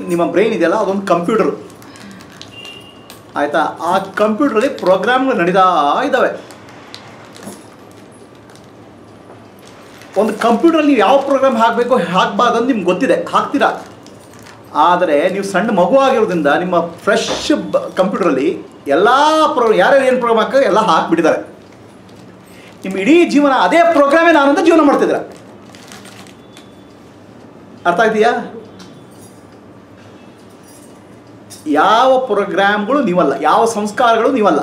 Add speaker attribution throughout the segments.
Speaker 1: ನಿಮ್ಮ ಬ್ರೈನ್ ಇದೆಯಲ್ಲ ಅದೊಂದು ಕಂಪ್ಯೂಟರ್ ಆಯಿತಾ ಆ ಕಂಪ್ಯೂಟ್ರಲ್ಲಿ ಪ್ರೋಗ್ರಾಮ್ಗಳು ನಡೀತಾ ಇದ್ದಾವೆ ಒಂದು ಕಂಪ್ಯೂಟ್ರಲ್ಲಿ ನೀವು ಯಾವ ಪ್ರೋಗ್ರಾಮ್ ಹಾಕಬೇಕು ಹಾಕಬಾರ್ದು ಅಂತ ನಿಮ್ಗೆ ಗೊತ್ತಿದೆ ಹಾಕ್ತೀರಾ ಆದರೆ ನೀವು ಸಣ್ಣ ಮಗು ಆಗಿರೋದ್ರಿಂದ ನಿಮ್ಮ ಫ್ರೆಶ್ ಕಂಪ್ಯೂಟ್ರಲ್ಲಿ ಎಲ್ಲ ಪ್ರೋ ಯಾರ್ಯಾರು ಏನು ಪ್ರೋಗ್ರಾಮ್ ಹಾಕೋ ಎಲ್ಲ ಹಾಕ್ಬಿಟ್ಟಿದ್ದಾರೆ ನಿಮ್ಮ ಇಡೀ ಜೀವನ ಅದೇ ಪ್ರೋಗ್ರಾಮೇ ನಾನು ಅಂತ ಜೀವನ ಮಾಡ್ತಿದ್ದೀರ ಅರ್ಥ ಆಗ್ತೀಯಾ ಯಾವ ಪ್ರೋಗ್ರಾಮ್ಗಳು ನೀವಲ್ಲ ಯಾವ ಸಂಸ್ಕಾರಗಳು ನೀವಲ್ಲ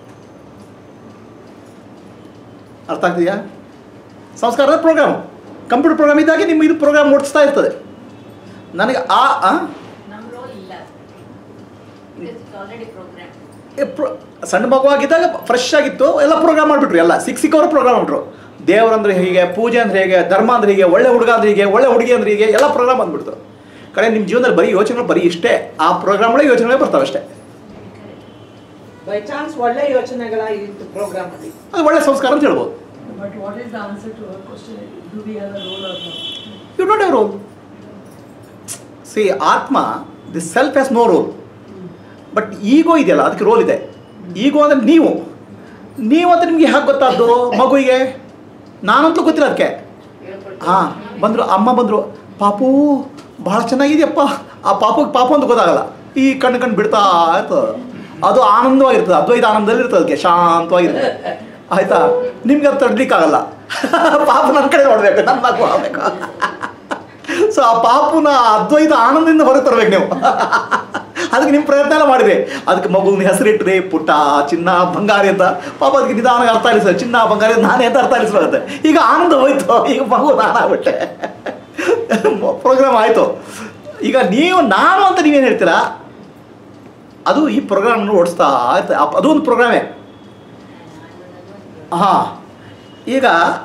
Speaker 1: ಅರ್ಥ ಆಗ್ತೀಯಾ ಸಂಸ್ಕಾರದ ಪ್ರೋಗ್ರಾಮ್ ಕಂಪ್ಯೂಟರ್ ಪ್ರೋಗ್ರಾಮ್ ಇದ್ದಾಗೆ ನಿಮ್ಮ ಇದು ಪ್ರೋಗ್ರಾಮ್ ಓಡಿಸ್ತಾ ಇರ್ತದೆ ನನಗೆ ಆ ಆ?
Speaker 2: ನಮ್ಮ ರೋಲ್ ಇಲ್ಲ ಆಲ್ರೆಡಿ ಪ್ರೋಗ್ರಾಮ್
Speaker 1: ಏ, ಪ್ರೋ- ಸಣ್ಣ ಮಗು ಆಗಿದ್ದಾಗ ಫ್ರೆಶ್ ಆಗಿತ್ತು ಎಲ್ಲ ಪ್ರೋಗ್ರಾಮ್ ಮಾಡಿಬಿಟ್ರು ಎಲ್ಲ ಸಿಕ್ ಸಿಕ್ಕವರು ಪ್ರೋಗ್ರಾಮ್ ಮಾಡಿಬಿಟ್ರು ದೇವರಂದ್ರೆ ಹೀಗೆ ಪೂಜೆ ಅಂದ್ರೆ ಹೇಗೆ ಧರ್ಮ ಅಂದ್ರೆ ಹೀಗೆ ಒಳ್ಳೆ ಹುಡುಗ ಅಂದ್ರೆ ಹೀಗೆ ಒಳ್ಳೆ ಹುಡುಗಿ ಅಂದ್ರೆ ಹೀಗೆ ಎಲ್ಲ ಪ್ರೋಗ್ರಾಮ್ ಬಂದ್ಬಿಡ್ತು ಕಡೆ ನಿಮ್ಮ ಜೀವನದಲ್ಲಿ ಬರೀ ಯೋಚನೆಗಳು ಬರೀ ಇಷ್ಟೇ ಆ ಪ್ರೋಗ್ರಾಮ್ಗಳೇ ಯೋಚನೆಗಳೇ ಬರ್ತಾವೆ ಅಷ್ಟೇ
Speaker 3: ಬೈ ಚಾನ್ಸ್ ಒಳ್ಳೆ ಯೋಚನೆಗಳ ಇತ್ತು ಪ್ರೋಗ್ರಾಮ್ ಅಲ್ಲಿ
Speaker 1: ಅದು ಒಳ್ಳೆ ಸಂಸ್ಕಾರ ಅಂತ ಹೇಳ್ಬೋದು
Speaker 4: But what is the answer to her question? Do we have a role or not?
Speaker 1: You don't have role see ಆತ್ಮ the self has no role but ego ಇದೆಯಲ್ಲ ಅದಕ್ಕೆ ರೋಲ್ ಇದೆ ಈಗೋ ಅಂದರೆ ನೀವು ನೀವು ಅಂತ ನಿಮಗೆ ಹೇಗೆ ಗೊತ್ತಾದ್ದು ಮಗುವಿಗೆ ನಾನಂತೂ ಗೊತ್ತಿಲ್ಲ ಅದಕ್ಕೆ ಹಾಂ ಬಂದರು ಅಮ್ಮ ಬಂದರು ಪಾಪು ಭಾಳ ಚೆನ್ನಾಗಿದೆಯಪ್ಪ ಆ ಪಾಪುಗೆ ಪಾಪು ಅಂತ ಗೊತ್ತಾಗಲ್ಲ ಈ ಕಣ್ಣು ಕಣ್ಣು ಬಿಡ್ತಾ ಇರ್ತದೆ ಅದು ಆನಂದವಾಗಿರ್ತದೆ ಅದ್ವೈತ ಆನಂದದಲ್ಲಿ ಇರ್ತದೆ ಅದಕ್ಕೆ ಶಾಂತವಾಗಿರ್ತದೆ ಆಯ್ತಾ ನಿಮ್ಗೆ ಅದು ತಡ್ಲಿಕ್ಕಾಗಲ್ಲ ಪಾಪು ನನ್ನ ಕಡೆ ನೋಡಬೇಕು ನನ್ನ ಮಗು ಆಗಬೇಕು ಸೊ ಆ ಪಾಪುನ ಅದ್ವೈತ ಆನಂದದಿಂದ ಹೊರಗೆ ತರಬೇಕು ನೀವು ಅದಕ್ಕೆ ನಿಮ್ಮ ಪ್ರಯತ್ನ ಎಲ್ಲ ಮಾಡಿರಿ ಅದಕ್ಕೆ ಮಗುವಿನ ಹೆಸರಿಟ್ರಿ ಪುಟ್ಟ ಚಿನ್ನ ಬಂಗಾರಿ ಅಂತ ಪಾಪ ಅದಕ್ಕೆ ನಿಧಾನ ಅರ್ಥ ಆಲಿಸ ಚಿನ್ನ ಬಂಗಾರಿ ಅಂತ ನಾನೇ ಅಂತ ಅರ್ಥ ಆಲಿಸ್ಬಾರುತ್ತೆ ಈಗ ಆನಂದ ಹೋಯ್ತು ಈಗ ಮಗು ನಾನಾಗ್ಬಿಟ್ಟೆ ಪ್ರೋಗ್ರಾಮ್ ಆಯಿತು ಈಗ ನೀವು ನಾನು ಅಂತ ನೀವೇನು ಹೇಳ್ತೀರಾ ಅದು ಈ ಪ್ರೋಗ್ರಾಮ್ನ ಓಡಿಸ್ತಾ ಆಯ್ತು ಅಪ್- ಅದು ಒಂದು ಪ್ರೋಗ್ರಾಮೇ ಹಾಂ ಈಗ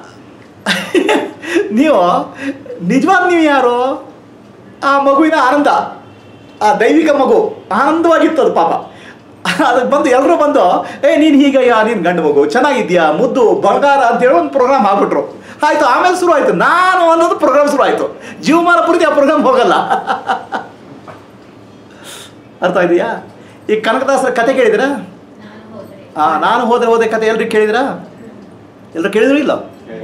Speaker 1: ನೀವು ನಿಜವಾದ ನೀವು ಯಾರು ಆ ಮಗುವಿನ ಆನಂದ ಆ ದೈವಿಕ ಮಗು ಆನಂದವಾಗಿತ್ತು ಅದು ಪಾಪ ಅದಕ್ಕೆ ಬಂದು ಎಲ್ಲರೂ ಬಂದು ಏ ನೀನು ಹೀಗಯ್ಯ ನೀನು ಗಂಡು ಮಗು ಚೆನ್ನಾಗಿದ್ಯಾ ಮುದ್ದು ಬಂಗಾರ ಅಂತೇಳಿ ಒಂದು ಪ್ರೋಗ್ರಾಮ್ ಆಗ್ಬಿಟ್ರು ಆಯಿತು ಆಮೇಲೆ ಶುರು ಆಯಿತು ನಾನು ಅನ್ನೋದು ಪ್ರೋಗ್ರಾಮ್ ಶುರು ಆಯಿತು ಜೀವಮಾನ ಪೂರ್ತಿ ಆ ಪ್ರೋಗ್ರಾಮ್ ಹೋಗಲ್ಲ ಅರ್ಥ ಇದೆಯಾ ಈ ಕನಕದಾಸರ ಕತೆ ಕೇಳಿದಿರಾ
Speaker 2: ನಾನು ಹೋದರೆ
Speaker 1: ಆ, ನಾನು ಹೋದ್ರೆ ಹೋದೆ ಕತೆ ಎಲ್ರು ಕೇಳಿದಿರಾ ಎಲ್ಲರೂ ಕೇಳಿದ್ರು ಇಲ್ಲ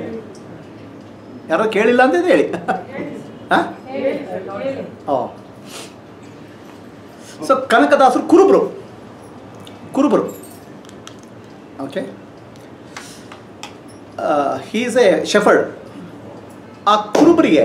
Speaker 1: ಯಾರೋ ಕೇಳಿಲ್ಲ ಅಂತ ಹೇಳಿ ಹಾಂ ಓ ಸೊ ಕನಕದಾಸರು ಕುರುಬರು ಕುರುಬರು ಓಕೆ ಹೀಸ್ ಎ ಶೆಫರ್ಡ್ ಆ ಕುರುಬರಿಗೆ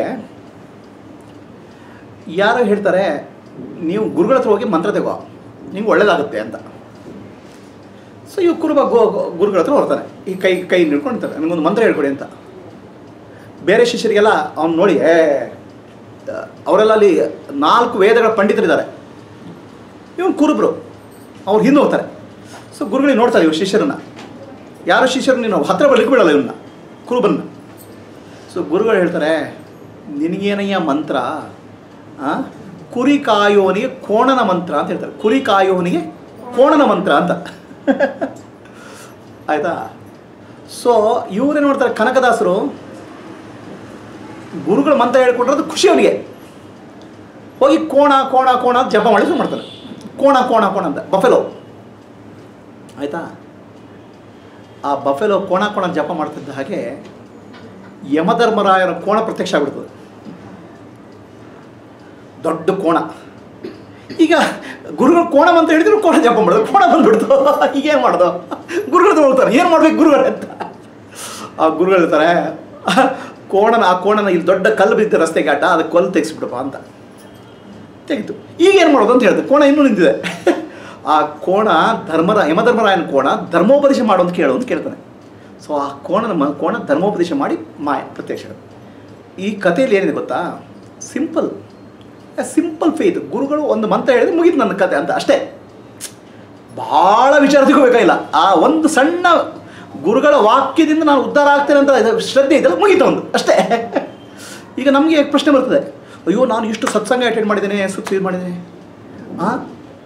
Speaker 1: ಯಾರೋ ಹೇಳ್ತಾರೆ ನೀವು ಗುರುಗಳ ಹತ್ರ ಹೋಗಿ ಮಂತ್ರ ತಗೋ ನಿಮ್ಗೆ ಒಳ್ಳೇದಾಗುತ್ತೆ ಅಂತ ಸೊ ಇವ್ ಕುರುಬ ಗೋ ಗೋ- ಗುರುಗಳ ಹತ್ರ ಹೊರ್ತಾನೆ ಈ ಕೈ ಕೈ ನಿಡ್ಕೊಂಡಿರ್ತಾರೆ ನನಗೊಂದು ಮಂತ್ರ ಹೇಳ್ಕೊಡಿ ಅಂತ ಬೇರೆ ಶಿಷ್ಯರಿಗೆಲ್ಲ ಅವ್ನು ನೋಡಿ ಏ ಅವರೆಲ್ಲ ಅಲ್ಲಿ ನಾಲ್ಕು ವೇದಗಳ ಪಂಡಿತರಿದ್ದಾರೆ ಇವನು ಕುರುಬರು ಅವ್ರು ಹಿಂದೆ ಹೋಗ್ತಾರೆ ಸೊ ಗುರುಗಳಿಗೆ ನೋಡ್ತಾರೆ ಇವ್ರು ಶಿಷ್ಯರನ್ನ ಯಾರೋ ಶಿಷ್ಯರು ನೀನು ಹತ್ರ ಬರ್ಲಿಕ್ಕೆ ಬಿಡಲ್ಲ ಇವನ್ನ ಕುರುಬನ್ನ ಸೊ ಗುರುಗಳು ಹೇಳ್ತಾರೆ ನಿನಗೇನಯ್ಯ ಮಂತ್ರ ಆ? ಕುರಿ ಕಾಯೋನಿಗೆ ಕೋಣನ ಮಂತ್ರ ಅಂತ ಹೇಳ್ತಾರೆ ಕುರಿ ಕಾಯೋನಿಗೆ ಕೋಣನ ಮಂತ್ರ ಅಂತ ಆಯ್ತಾ ಸೊ ಇವರೇನು ನೋಡ್ತಾರೆ ಕನಕದಾಸರು ಗುರುಗಳ ಮಂತ್ರ ಹೇಳ್ಕೊಟ್ರೆ ಖುಷಿ ಅವನಿಗೆ ಹೋಗಿ ಕೋಣ ಕೋಣ ಕೋಣ ಅಂತ ಜಪ ಮಾಡಿ ಶುರು ಮಾಡ್ತಾನೆ ಕೋಣ ಕೋಣ ಕೋಣ ಅಂತ ಬಫೆಲೋ ಆಯ್ತಾ ಆ ಬಫೆಲೋ ಕೋಣ ಕೋಣ ಅಂತ ಜಪ ಮಾಡ್ತಿದ್ದ ಹಾಗೆ ಯಮಧರ್ಮರಾಯನ ಕೋಣ ಪ್ರತ್ಯಕ್ಷ ಆಗ್ಬಿಡ್ತದೆ ದೊಡ್ಡ ಕೋಣ ಈಗ ಗುರುಗಳು ಕೋಣ ಅಂತ ಹೇಳಿದ್ರು ಕೋಣ ಜಪ ಮಾಡೋದು ಕೋಣ ಬಂದ್ಬಿಡ್ತು ಈಗೇನು ಮಾಡೋದು ಗುರುಗಳು ಹತ್ರ ಹೋಗ್ತಾರೆ ಏನು ಮಾಡ್ಬೇಕು ಗುರುಗಳು ಅಂತ ಆ ಗುರುಗಳು ಹೇಳ್ತಾರೆ ಕೋಣನ ಆ ಕೋಣನ ಇಲ್ಲಿ ದೊಡ್ಡ ಕಲ್ಲು ಬಿದ್ದ ರಸ್ತೆಗೆ ಅಡ್ಡ ಅದಕ್ಕೆ ಕೊಲ್ಲು ತೆಗೆಸ್ಬಿಡಪ್ಪ ಅಂತ ತೆಗಿತು ಈಗ ಏನು ಮಾಡೋದು ಅಂತ ಹೇಳ್ದೆ ಕೋಣ ಇನ್ನೂ ನಿಂತಿದೆ ಆ ಕೋಣ ಧರ್ಮರ ಯಮಧರ್ಮರಾಯನ ಕೋಣ ಧರ್ಮೋಪದೇಶ ಮಾಡು ಅಂತ ಕೇಳು ಅಂತ ಕೇಳ್ತಾನೆ ಸೊ ಆ ಕೋಣನ ಮ ಕೋಣ ಧರ್ಮೋಪದೇಶ ಮಾಡಿ ಮಾಯ ಪ್ರತ್ಯಕ್ಷ ಈ ಕಥೆಯಲ್ಲಿ ಏನಿದೆ ಗೊತ್ತಾ ಸಿಂಪಲ್ ಸಿಂಪಲ್ ಫೇತ್ ಗುರುಗಳು ಒಂದು ಮಂತ್ರ ಹೇಳಿದ್ರೆ ಮುಗೀತು ನನ್ನ ಕತೆ ಅಂತ ಅಷ್ಟೇ ಭಾಳ ವಿಚಾರ ತಿಳ್ಕೋಬೇಕಾಗಿಲ್ಲ ಆ ಒಂದು ಸಣ್ಣ ಗುರುಗಳ ವಾಕ್ಯದಿಂದ ನಾನು ಉದ್ಧಾರ ಆಗ್ತೇನೆ ಅಂತ ಇದು ಶ್ರದ್ಧೆ ಇದೆಲ್ಲ ಮುಗೀತು ಒಂದು ಅಷ್ಟೇ ಈಗ ನಮಗೆ ಪ್ರಶ್ನೆ ಬರ್ತದೆ ಅಯ್ಯೋ ನಾನು ಇಷ್ಟು ಸತ್ಸಂಗ ಅಟೆಂಡ್ ಮಾಡಿದ್ದೇನೆ ಸುತ್ತ ಇದು ಮಾಡಿದ್ದೇನೆ ಹಾಂ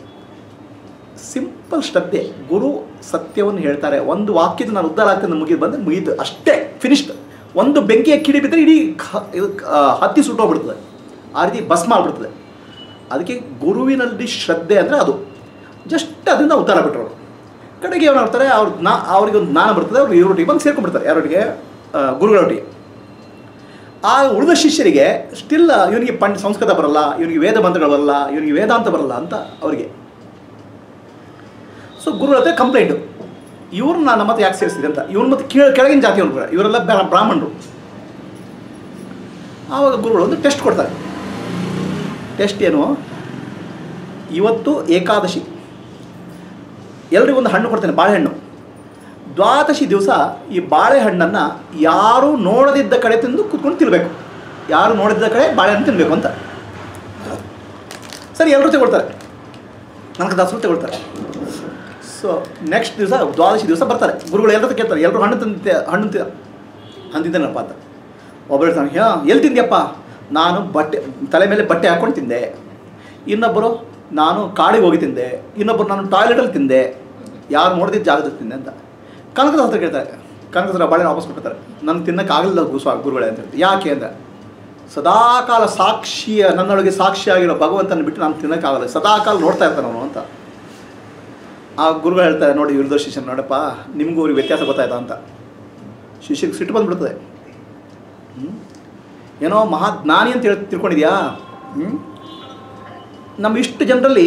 Speaker 1: ಸಿಂಪಲ್ ಶ್ರದ್ಧೆ ಗುರು ಸತ್ಯವನ್ನು ಹೇಳ್ತಾರೆ ಒಂದು ವಾಕ್ಯದ ನಾನು ಉದ್ಧಾರ ಆಗ್ತೇನೆ ಮುಗಿದು ಬಂದರೆ ಮುಗೀತು ಅಷ್ಟೇ ಫಿನಿಶ್ಡ್ ಒಂದು ಬೆಂಕಿಯ ಕಿಡಿ ಬಿದ್ದರೆ ಇಡೀ ಕ- ಇದು ಆ, ಹತ್ತಿ ಸುಟ್ಟೋಗ್ಬಿಡ್ತದೆ ಆ ರೀತಿ ಭಸ್ಮ ಆಗ್ಬಿಡ್ತದೆ ಅದಕ್ಕೆ ಗುರುವಿನಲ್ಲಿ ಶ್ರದ್ಧೆ ಅಂದರೆ ಅದು ಜಸ್ಟ್ ಅದರಿಂದ ಉತ್ತರ ಬಿಟ್ಟರು ಕಡೆಗೆ ಏನು ಮಾಡ್ತಾರೆ ಅವ್ರ ನಾ ಅವ್ರಿಗೆ ಒಂದು ಜ್ಞಾನ ಬರ್ತದೆ ಅವ್ರು ಇವರೊಟ್ಟಿಗೆ ಬಂದು ಸೇರ್ಕೊಂಡ್ಬಿಡ್ತಾರೆ ಯಾರೊಟ್ಟಿಗೆ ಆ, ಗುರುಗಳೊಟ್ಟಿಗೆ ಆ ಉಳಿದ ಶಿಷ್ಯರಿಗೆ ಸ್ಟಿಲ್ ಇವನಿಗೆ ಪಂಡ್ ಸಂಸ್ಕೃತ ಬರಲ್ಲ ಇವನಿಗೆ ವೇದ ಮಂತ್ರಗಳು ಬರಲ್ಲ ಇವನಿಗೆ ವೇದಾಂತ ಬರಲ್ಲ ಅಂತ ಅವರಿಗೆ ಸೊ ಗುರುಗಳ ಹತ್ರ ಕಂಪ್ಲೇಂಟು ಇವ್ರನ್ನ ನಮ್ಮ ಮತ್ತೆ ಯಾಕೆ ಸೇರಿಸಿದೆ ಅಂತ ಇವ್ರು ಮತ್ತೆ ಕೀಳ ಕೆಳಗಿನ ಜಾತಿಯವ್ರು ಕೂಡ ಇವರೆಲ್ಲ ಬ್ರಾ- ಬ್ರಾಹ್ಮಣರು ಆವಾಗ ಗುರುಗಳು ಒಂದು ಟೆಸ್ಟ್ ಕೊಡ್ತಾರೆ ಟೆಸ್ಟ್ ಏನು ಇವತ್ತು ಏಕಾದಶಿ ಎಲ್ರಿಗೂ ಒಂದು ಹಣ್ಣು ಕೊಡ್ತೇನೆ ಬಾಳೆಹಣ್ಣು ದ್ವಾದಶಿ ದಿವಸ ಈ ಬಾಳೆಹಣ್ಣನ್ನು ಯಾರು ನೋಡದಿದ್ದ ಕಡೆ ತಿಂದು ಕೂತ್ಕೊಂಡು ತಿನ್ನಬೇಕು ಯಾರು ನೋಡಿದ್ದ ಕಡೆ ಬಾಳೆಹಣ್ಣು ತಿನ್ನಬೇಕು ಅಂತ ಸರಿ ಎಲ್ಲರೂ ತಗೊಳ್ತಾರೆ ನನಗೆ ದಸರು ತಗೊಳ್ತಾರೆ ಸೊ ನೆಕ್ಸ್ಟ್ ದಿವಸ ದ್ವಾದಶಿ ದಿವಸ ಬರ್ತಾರೆ ಗುರುಗಳು ಎಲ್ಲರೂ ಕೇಳ್ತಾರೆ ಎಲ್ಲರೂ ಹಣ್ಣು ತಿಂದ ಹಣ್ಣು ತಿ ಅಂದಿದ್ದೇನಪ್ಪ ಅಂತ ಒಬ್ಬರು ಹೇಳ್ತಾನೆ ಹ್ಯಾ ಎಲ್ಲಿ ತಿಂದ್ಯಪ್ಪ ನಾನು ಬಟ್ಟೆ ತಲೆ ಮೇಲೆ ಬಟ್ಟೆ ಹಾಕ್ಕೊಂಡು ತಿಂದೆ ಇನ್ನೊಬ್ಬರು ನಾನು ಕಾಡಿಗೆ ಹೋಗಿ ತಿಂದೆ ಇನ್ನೊಬ್ಬರು ನಾನು ಟಾಯ್ಲೆಟಲ್ಲಿ ತಿಂದೆ ಯಾರು ನೋಡಿದ ಜಾಗದಲ್ಲಿ ತಿಂದೆ ಅಂತ ಕನಕದ ಹತ್ರ ಕೇಳ್ತಾರೆ ಕನಕದ ಬಾಳೆ ವಾಪಸ್ ಕೊಡ್ತಾರೆ ನನಗೆ ತಿನ್ನೋಕ್ಕಾಗಲಿಲ್ಲ ಗುರು ಗುರುಗಳೇ ಅಂತ ಹೇಳ್ತಾರೆ ಯಾಕೆ ಅಂದರೆ ಸದಾಕಾಲ ಸಾಕ್ಷಿಯ ನನ್ನೊಳಗೆ ಸಾಕ್ಷಿಯಾಗಿರೋ ಭಗವಂತನ ಬಿಟ್ಟು ನಾನು ತಿನ್ನೋಕ್ಕಾಗಲ್ಲ ಸದಾಕಾಲ ನೋಡ್ತಾ ಇರ್ತಾನೆ ಅವನು ಅಂತ ಆ ಗುರುಗಳು ಹೇಳ್ತಾರೆ ನೋಡಿ ವಿರುದ್ಧ ಶಿಷ್ಯನ ನೋಡಪ್ಪ ನಿಮಗೂ ಅವ್ರಿಗೆ ವ್ಯತ್ಯಾಸ ಗೊತ್ತಾಯ್ತಾ ಅಂತ ಶಿಷ್ಯಗೆ ಸಿಟ್ಟು ಬಂದ್ಬಿಡ್ತದೆ ಹ್ಮ್? ಏನೋ ಮಹಾಜ್ಞಾನಿ ಅಂತ ಹೇಳಿ ತಿಳ್ಕೊಂಡಿದ್ಯಾ ಹ್ಮ್? ನಮ್ಮ ಇಷ್ಟು ಜನರಲ್ಲಿ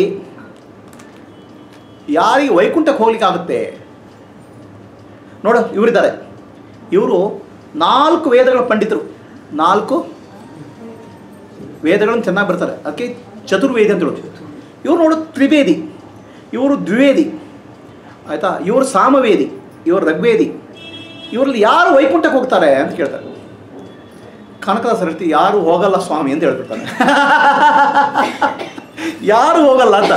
Speaker 1: ಯಾರಿಗೆ ವೈಕುಂಠಕ್ಕೆ ಹೋಗ್ಲಿಕ್ಕೆ ಆಗುತ್ತೆ ನೋಡು ಇವರಿದ್ದಾರೆ ಇವರು ನಾಲ್ಕು ವೇದಗಳ ಪಂಡಿತರು ನಾಲ್ಕು ವೇದಗಳನ್ನು ಚೆನ್ನಾಗಿ ಬರ್ತಾರೆ ಅದಕ್ಕೆ ಚತುರ್ವೇದಿ ಅಂತ ಹೇಳೋದು ಇವರು ನೋಡು ತ್ರಿವೇದಿ ಇವರು ದ್ವಿವೇದಿ ಆಯಿತಾ ಇವರು ಸಾಮವೇದಿ ಇವರು ಋಗ್ವೇದಿ ಇವರಲ್ಲಿ ಯಾರು ವೈಕುಂಠಕ್ಕೆ ಹೋಗ್ತಾರೆ ಅಂತ ಕೇಳ್ತಾರೆ ಕನಕದಾಸ ಹೇಳ್ತಿ ಯಾರು ಹೋಗಲ್ಲ ಸ್ವಾಮಿ ಅಂತ ಹೇಳ್ಬಿಡ್ತಾನೆ ಯಾರು ಹೋಗಲ್ಲ ಅಂತ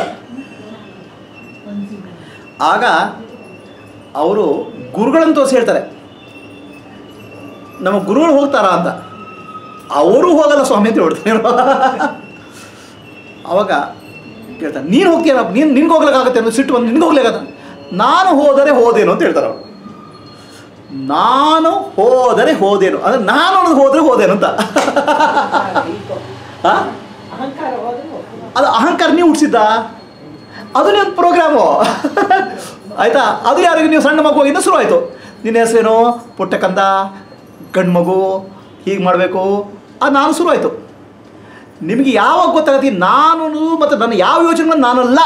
Speaker 1: ಆಗ ಅವರು ಗುರುಗಳನ್ನು ತೋರಿಸಿ ಹೇಳ್ತಾರೆ ನಮ್ಮ ಗುರುಗಳು ಹೋಗ್ತಾರಾ ಅಂತ ಅವರು ಹೋಗಲ್ಲ ಸ್ವಾಮಿ ಅಂತ ಹೇಳ್ತಾರೆ ಅವಾಗ ಕೇಳ್ತಾರೆ ನೀನು ಹೋಗ್ತೀಯಲ್ಲ ನೀನು ನಿನ್ಗೆ ಹೋಗ್ಲಿಕ್ಕಾಗತ್ತೆ ಅನ್ನೋ ಸಿಟ್ಟು ಬಂದು ನಿನ್ಗೆ ಹೋಗ್ಲಿಕ್ಕಾಗತ್ತ ನಾನು ಹೋದರೆ ಹೋದೇನು ಅಂತ ಹೇಳ್ತಾರೆ ಅವರು ನಾನು ಹೋದರೆ ಹೋದೇನು ಅಂದರೆ ನಾನು ಅನ್ನೋದು ಹೋದರೆ ಹೋದೇನು ಅಂತ ಆ?
Speaker 3: ಅಹಂಕಾರ ಹೋದ್ರೆ ಹೋಗ್ತದೆ.
Speaker 1: ಅದು ಅಹಂಕಾರ ನೀವು ಹುಟ್ಟಿಸಿದ್ದ ಅದು ನಿಮ್ಮ ಪ್ರೋಗ್ರಾಮು ಆಯ್ತಾ ಅದು ಯಾರಿಗೆ ನೀವು ಸಣ್ಣ ಮಗುವಾಗಿಂದ ಶುರು ಆಯಿತು ನಿನ್ನ ಹೆಸರೇನು ಪುಟ್ಟಕಂದ ಗಂಡು ಮಗು ಹೀಗೆ ಮಾಡಬೇಕು ಅದು ನಾನು ಶುರು ಆಯಿತು ನಿಮಗೆ ಯಾವಾಗ ಗೊತ್ತಾಗತ್ತೆ ನಾನು ಮತ್ತು ನನ್ನ ಯಾವ ಯೋಚನೆ ನಾನಲ್ಲ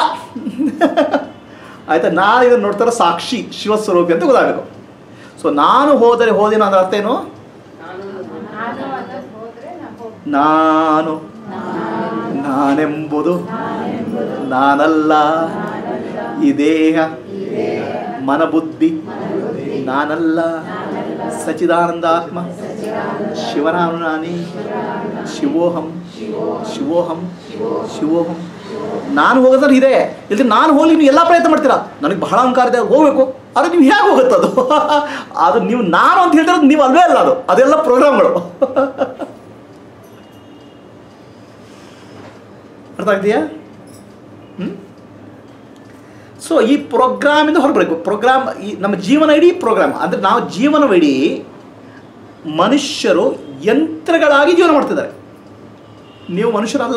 Speaker 1: ಆಯಿತಾ ನಾನು ಇದನ್ನು ನೋಡ್ತಾರೋ ಸಾಕ್ಷಿ ಶಿವಸ್ವರೂಪಿ ಅಂತ ಗೊತ್ತಾಗಬೇಕು ಸೊ ನಾನು ಹೋದರೆ ಹೋದೇನೋ ಅಂದ್ರೆ ಅರ್ಥ ಏನು
Speaker 2: ನಾನು ಅನ್ನೋದು ಹೋದ್ರೆ ನಾವು ಹೋಗ್ತೀವಿ.
Speaker 1: ನಾನು ನಾನೆಂಬುದು ನಾನಲ್ಲ ಈ ದೇಹ ಮನಬುದ್ಧಿ ನಾನಲ್ಲ ಸಚಿದಾನಂದಾತ್ಮ ಶಿವನಾನು ನಾನೇ ಶಿವೋಹಂ ಶಿವೋಹಂ ಶಿವೋಹಂ ನಾನು ಹೋಗೋದ್ರೆ ಇದೆ ಇಲ್ಲಿ ನಾನು ಹೋಗ್ಲಿ ನೀವು ಎಲ್ಲ ಪ್ರಯತ್ನ ಮಾಡ್ತೀರಾ ನನಗೆ ಬಹಳ ಅಹಂಕಾರ ಇದೆ ಹೋಗ್ಬೇಕು ಆದರೆ ನೀವು ಹೇಗೆ ಹೋಗುತ್ತೆ ಅದು ಅದು ನೀವು ನಾನು ಅಂತ ಹೇಳ್ತಿರೋದು ನೀವು ಅಲ್ವೇ ಅಲ್ಲ ಅದು ಅದೆಲ್ಲ ಪ್ರೋಗ್ರಾಮ್ಗಳು ಅರ್ಥ ಆಗ್ತೀಯಾ ಹ್ಮ್ ಸೊ ಈ ಪ್ರೋಗ್ರಾಮಿಂದ ಹೊರಬರಬೇಕು ಪ್ರೋಗ್ರಾಮ್ ಈ ನಮ್ಮ ಜೀವನ ಇಡೀ ಪ್ರೋಗ್ರಾಮ್ ಅಂದರೆ ನಾವು ಜೀವನವಿಡೀ ಮನುಷ್ಯರು ಯಂತ್ರಗಳಾಗಿ ಜೀವನ ಮಾಡ್ತಿದ್ದಾರೆ ನೀವು ಮನುಷ್ಯರಲ್ಲ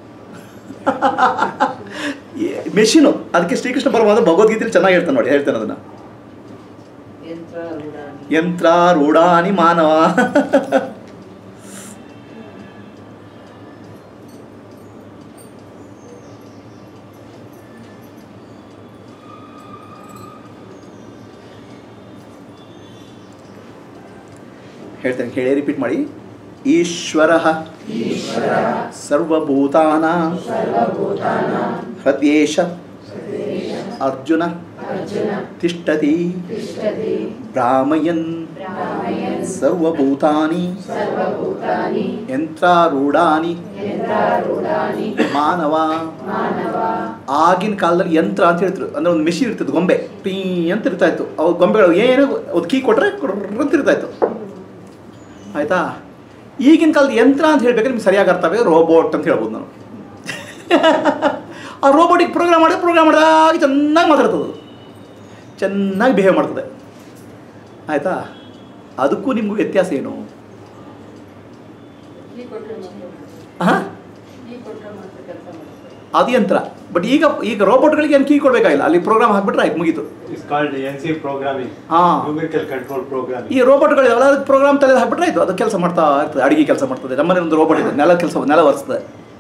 Speaker 1: ಮೆಷಿನು ಅದಕ್ಕೆ ಶ್ರೀಕೃಷ್ಣ ಪರಮಾದ ಭಗವದ್ಗೀತೆಯಲ್ಲಿ ಚೆನ್ನಾಗಿ ಹೇಳ್ತಾನೆ ನೋಡಿ ಹೇಳ್ತಾನೆ ಅದನ್ನು
Speaker 3: ಯಂತ್ರ ರೂಢಾನಿ.
Speaker 1: ಯಂತ್ರ ರೂಢಾನಿ ಮಾನವ ಹೇಳ್ತೇನೆ ಹೇಳಿ ರಿಪೀಟ್ ಮಾಡಿ ಈಶ್ವರ ಸರ್ವಭೂತಾನ ಹೃದ್ಯೇಶ ಅರ್ಜುನ ತಿಷ್ಟತಿ ಭ್ರಾಮಯನ್ ಸರ್ವಭೂತಾನಿ ಯಂತ್ರಾರೂಢಾನಿ ಮಾನವ ಆಗಿನ ಕಾಲದಲ್ಲಿ ಯಂತ್ರ ಅಂತ ಹೇಳ್ತಿದ್ರು ಅಂದ್ರೆ ಒಂದು ಮೆಷಿನ್ ಇರ್ತಿತ್ತು ಗೊಂಬೆ ಟೀ ಅಂತ ಇರ್ತಾ ಇತ್ತು ಅವು ಗೊಂಬೆಗಳು ಏನು ಒಂದು ಕೀ ಕೊಟ್ಟರೆ ಅಂತ ಇರ್ತಾ ಇತ್ತು ಆಯ್ತಾ ಈಗಿನ ಕಾಲದ ಯಂತ್ರ ಅಂತ ಹೇಳ್ಬೇಕಾದ್ರೆ ನಿಮ್ಗೆ ಸರಿಯಾಗಿ ಅರ್ಥ ಆಗಬೇಕು ರೋಬೋಟ್ ಅಂತ ಹೇಳ್ಬೋದು ನಾನು ಆ ರೋಬೋಟಿಗೆ ಪ್ರೋಗ್ರಾಮ್ ಮಾಡಿದ್ರೆ ಪ್ರೋಗ್ರಾಮ್ ಮಾಡಿದಾಗ ಚೆನ್ನಾಗಿ ಮಾತಾಡ್ತದೆ ಅದು ಚೆನ್ನಾಗಿ ಬಿಹೇವ್ ಮಾಡ್ತದೆ ಆಯಿತಾ ಅದಕ್ಕೂ ನಿಮಗೂ ವ್ಯತ್ಯಾಸ ಏನು
Speaker 2: ಈ ಕೊಟ್ಟರೆ ಮಾತ್ರ
Speaker 1: ಹಾಂ
Speaker 2: ಈ ಕೊಟ್ಟರೆ ಮಾತ್ರ ಕೆಲಸ ಮಾಡ್ತಾರೆ
Speaker 1: ಅದು ಯಂತ್ರ ಬಟ್ ಈಗ ಈಗ ರೋಬೋಟ್ಗಳಿಗೆ ಏನು ಕೀ ಕೊಡಬೇಕಾಗಿಲ್ಲ ಅಲ್ಲಿ ಪ್ರೋಗ್ರಾಮ್ ಹಾಕ್ಬಿಟ್ರೆ ಆಯ್ತು ಮುಗೀತು
Speaker 5: It's called NC programming.
Speaker 1: ಹಾ.
Speaker 5: Numerical control programming.
Speaker 1: ಈ ರೋಬೋಟ್ಗಳು ಇದಾವಲ್ಲ ಅದಕ್ಕೆ ಪ್ರೋಗ್ರಾಮ್ ತಲೆ ಹಾಕ್ಬಿಟ್ರೆ ಆಯ್ತು ಅದು ಕೆಲಸ ಮಾಡ್ತಾ ಇರ್ತದೆ ಅಡಿಗೆ ಕೆಲಸ ಮಾಡ್ತದೆ ನಮ್ಮನೆ ಒಂದು ರೋಬೋಟ್ ಇದೆ ನೆಲ ಕೆಲಸ ನೆಲ ಒರೆಸ್ತದೆ